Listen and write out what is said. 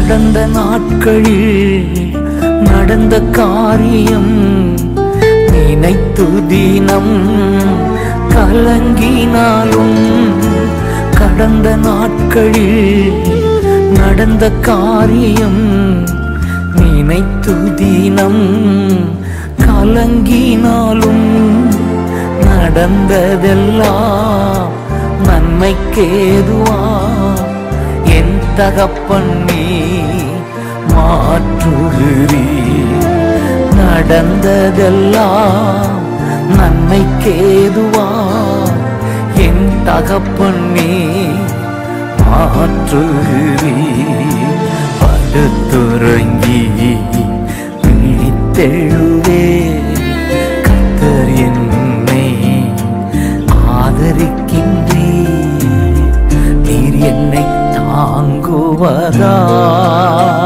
கடந்த நாட்களில் நடந்த காரியம் நினைத்து தினம் கலங்கினாலும் கடந்த நாட்களில் நடந்த காரியம் நினைத்து தினம் கலங்கினாலும் நடந்ததெல்லாம் நன்மைக்கேதுவா என் தகப்பன் நீ மாற்றுகிறீ நடந்ததெல்லாம் நன்மைக்கேதுவா என் தகப்பன் நீ மாற்றுகிறீ படுத்துறங்கி விழித்தெழுவே கத்தர் என்னை ஆதரிக்கின்றீர் நீர் என்னை தாங்குவதா